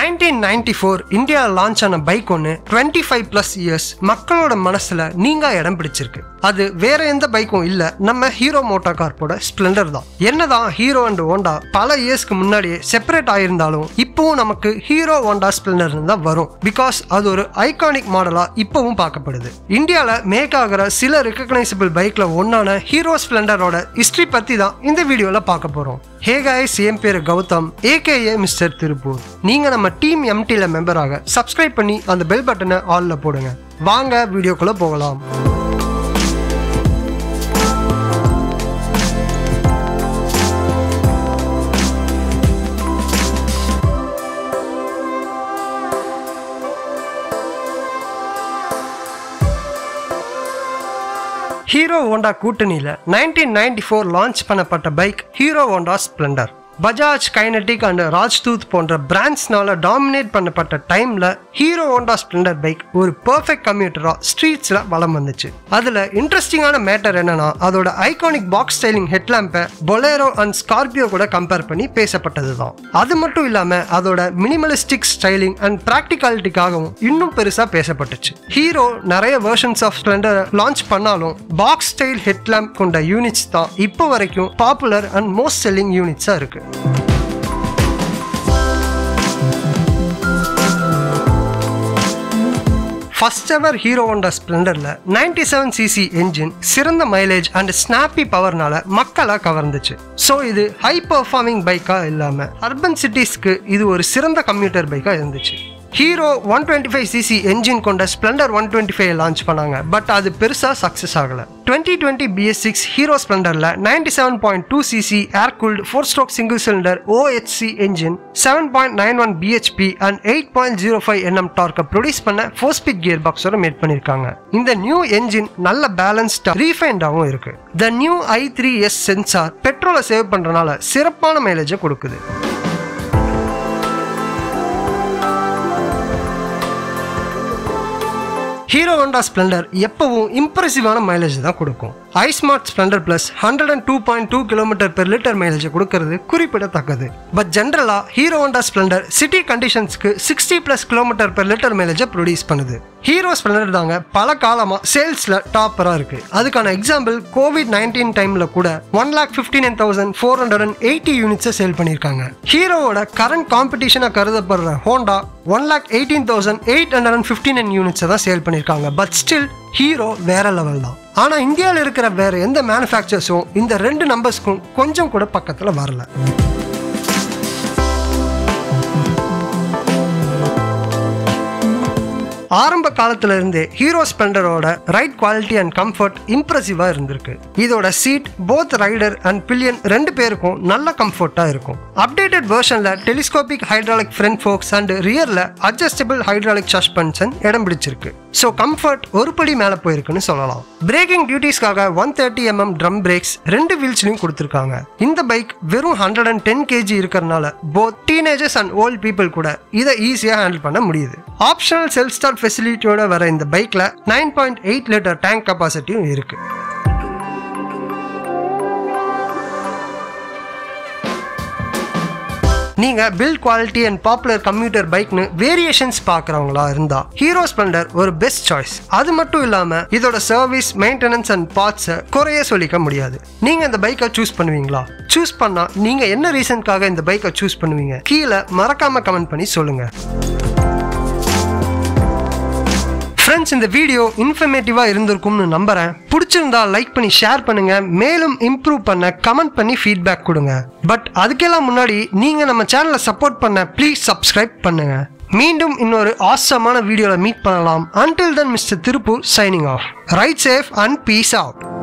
nineteen ninety four India launch ஆன bike ஒன்று twenty five plus years மக்களோட மனசுல நீங்க இடம் பிடிச்சிருக்கு அது வேற எந்த பைக்கும் இல்ல நம்ம ஹீரோ மோட்டோ கார்ப்போட ஸ்ப்ளெண்டர் தான் என்னதான் ஹீரோ அண்ட் ஹோண்டா பல இயர்ஸ்க்கு முன்னாடியே செப்பரேட் ஆயிருந்தாலும் இப்பவும் நமக்கு ஹீரோ ஹோண்டா ஸ்ப்ளெண்டர் தான் வரும் பிகாஸ் அது ஒரு ஐகானிக் மாடலா இப்பவும் பார்க்கப்படுது இந்தியால மேக் ஆகிற சில ரெக்கக்னைசபிள் பைக்ல ஒன்னான ஹீரோ ஸ்ப்ளெண்டரோட ஹிஸ்டரி பத்தி தான் இந்த வீடியோல பார்க்க போறோம் ஹே காய்ஸ் என் பேர் கௌதம் ஏகேஏ மிஸ்டர் திருப்பூர் நீங்க நம்ம டீம் எம்டில மெம்பராக சப்ஸ்கிரைப் பண்ணி அந்த பெல் பட்டனை ஆல்ல போடுங்க வாங்க வீடியோக்குள்ள போகலாம் ஹீரோ ஹோண்டா கூட்டணியில் நைன்டீன் நைன்டி ஃபோர் லான்ச் பண்ணப்பட்ட bike Hero Honda Splendor Bajaj Kinetic and Rajdoot போன்ற பிராண்ட்ஸ்னால டாமினேட் பண்ணப்பட்ட டைம்ல ஹீரோ ஹோண்டா ஸ்ப்ளெண்டர் பைக் ஒரு பெர்ஃபெக்ட் கம்யூட்டரா ஸ்ட்ரீட்ஸ்ல வலம் வந்துச்சு அதுல இன்ட்ரெஸ்டிங்கான மேட்டர் என்னன்னா அதோட ஐகானிக் பாக்ஸ் ஸ்டைலிங் ஹெட்லாம்பை பொலேரோ அண்ட் ஸ்கார்பியோ கூட கம்பேர் பண்ணி பேசப்பட்டது தான் அது மட்டும் இல்லாம அதோட மினிமலிஸ்டிக் ஸ்டைலிங் அண்ட் ப்ராக்டிகாலிட்டிக்காகவும் இன்னும் பெருசா பேசப்பட்டுச்சு ஹீரோ நிறைய வெர்ஷன்ஸ் ஆஃப் ஸ்ப்ளெண்டர் லான்ச் பண்ணாலும் பாக்ஸ் ஸ்டைல் ஹெட்லாம்ப் கொண்ட யூனிட்ஸ் தான் இப்போ வரைக்கும் பாப்புலர் அண்ட் மோஸ்ட் செல்லிங் யூனிட்ஸா இருக்கு ஃபர்ஸ்ட் எவர் ஹீரோ ஹோண்டா ஸ்ப்ளெண்டரில் நைன்டி செவன் சிசி என்ஜின் சிறந்த மைலேஜ் அண்ட் ஸ்னாப்பி பவர்னால மக்களை கவர்ந்துச்சு ஸோ இது ஹை பர்ஃபார்மிங் பைக்காக இல்லாமல் அர்பன் சிட்டிஸ்க்கு இது ஒரு சிறந்த கம்ப்யூட்டர் பைக்காக இருந்துச்சு Hero one twenty five CC engine கொண்ட Splendor one twenty five launch பண்ணாங்க பட் அது பெருசாக சக்ஸஸ் ஆகலை twenty twenty BS six Hero ஸ்ப்ளெண்டரில் ninety seven point two CC air cooled four stroke single cylinder OHC engine seven point nine one BHP and eight point zero five NM டார்க்கை produce பண்ண four speed gear பாக்ஸோட made பண்ணியிருக்காங்க இந்த new engine நல்ல பேலன்ஸ்டாக ரீஃபைண்டாகவும் இருக்கு the new I three S sensor பெட்ரோலை சேவ் பண்ணுறனால சிறப்பான மைலேஜை கொடுக்குது ஹீரோ ஹோண்டா ஸ்ப்ளெண்டர் எப்பவும் இம்ப்ரெசிவான மைலேஜ் தான் கொடுக்கும் iSmart Splendor plus hundred and two point two kilometre per litre mileage கொடுக்கறது குறிப்பிடத்தக்கது பட் ஜென்ரலா ஹீரோ ஹோண்டா ஸ்ப்ளெண்டர் சிட்டி கண்டிஷன்ஸ்க்கு sixty plus kilometre per litre மைலேஜை ப்ரொடியூஸ் பண்ணுது ஹீரோ ஸ்ப்ளெண்டர் தாங்க பல காலமா சேல்ஸ்ல டாப்பரா இருக்கு அதுக்கான எக்ஸாம்பிள் கோவிட் நைன்டீன் டைம்ல கூட one lakh fifty nine thousand four hundred and eighty யூனிட்ஸை சேல் பண்ணியிருக்காங்க ஹீரோவோட கரண்ட் காம்படிஷனாக கருதப்படுற Honda one lakh eighteen thousand eight hundred and fifty nine யூனிட்ஸை தான் சேல் பண்ணியிருக்காங்க பட் ஸ்டில் ஹீரோ வேற லெவல் தான் ஆனால் இந்தியாவில் இருக்கிற வேற எந்த மேனுஃபேக்சர்ஸும் இந்த ரெண்டு நம்பர்ஸ்க்கும் கொஞ்சம் கூட பக்கத்தில் வரல ஆரம்ப காலத்துல இருந்தே ஹீரோ ஸ்பெண்டரோட ரைட் குவாலிட்டி அண்ட் கம்ஃபர்ட் இம்ப்ரெசிவா இருந்திருக்கு இதோட seat both rider and pillion ரெண்டு பேருக்கும் நல்ல கம்ஃபர்ட்டா இருக்கும் அப்டேட்டட் வெர்ஷன்ல telescopic hydraulic front forks and ரியர்ல அட்ஜஸ்டபிள் ஹைட்ராலிக் சஸ்பென்ஷன் இடம் பிடிச்சிருக்கு ஸோ கம்ஃபர்ட் ஒரு படி மேலே போயிருக்குன்னு சொல்லலாம் பிரேக்கிங் டியூட்டிஸ்க்காக one thirty MM drum brakes ரெண்டு வீல்ஸ்லையும் கொடுத்துருக்காங்க இந்த பைக் வெறும் ஹண்ட்ரட் அண்ட் டென் கேஜி இருக்கிறனால both teenagers and old people கூட இதை ஈஸியாக ஹேண்டில் பண்ண முடியுது ஆப்ஷனல் செல்ஃப் ஸ்டார்ட் ஃபெசிலிட்டியோட வர இந்த பைக்கில் nine point eight litre tank கெப்பாசிட்டியும் இருக்கு நீங்க build quality and popular computer பைக்னு வேரியேஷன்ஸ் பார்க்குறவங்களா இருந்தா ஹீரோ ஸ்ப்ளெண்டர் ஒரு பெஸ்ட் சாய்ஸ் அது மட்டும் இல்லாம இதோட சர்வீஸ் மெயின்டெனன்ஸ் அண்ட் பார்ட்ஸை குறைய சொல்லிக்க முடியாது நீங்க இந்த பைக்கை சூஸ் பண்ணுவீங்களா சூஸ் பண்ணா நீங்க என்ன ரீசனுக்காக இந்த பைக்கை சூஸ் பண்ணுவீங்க கீழே மறக்காம கமெண்ட் பண்ணி சொல்லுங்க ஃப்ரெண்ட்ஸ் இந்த வீடியோ இன்ஃபர்மேட்டிவாக இருந்திருக்கும்னு நம்புறேன் பிடிச்சிருந்தா லைக் பண்ணி ஷேர் பண்ணுங்க மேலும் இம்ப்ரூவ் பண்ண கமெண்ட் பண்ணி ஃபீட்பேக் கொடுங்க பட் அதுக்கெல்லாம் முன்னாடி நீங்கள் நம்ம சேனலை சப்போர்ட் பண்ண ப்ளீஸ் சப்ஸ்கிரைப் பண்ணுங்க மீண்டும் இன்னொரு ஆசமான வீடியோவில் மீட் பண்ணலாம் until then mister Tiruppur signing off ride safe and peace out